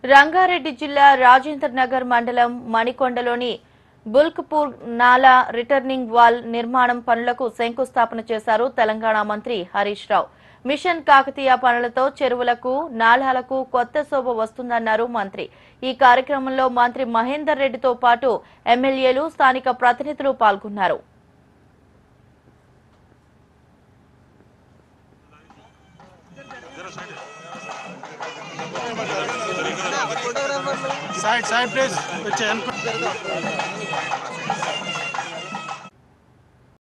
రంగారెడ్డి జిల్లా రాజేంద్ర నగర్ మండలం మణికొండలోని బుల్క్పూర్ నాలా రిటర్నింగ్ వాల్ నిర్మాణం పనులకు శంకుస్థాపన చేశారు తెలంగాణ మంత్రి హరీష్ రావు మిషన్ కాకతీయ పనులతో చెరువులకు నాలాలకు కొత్త శోభ వస్తుందన్నారు మంత్రి ఈ కార్యక్రమంలో మంత్రి మహేందర్ రెడ్డితో పాటు ఎమ్మెల్యేలు స్థానిక ప్రతినిధులు పాల్గొన్నారు साइड साइड प्लीज बच्चे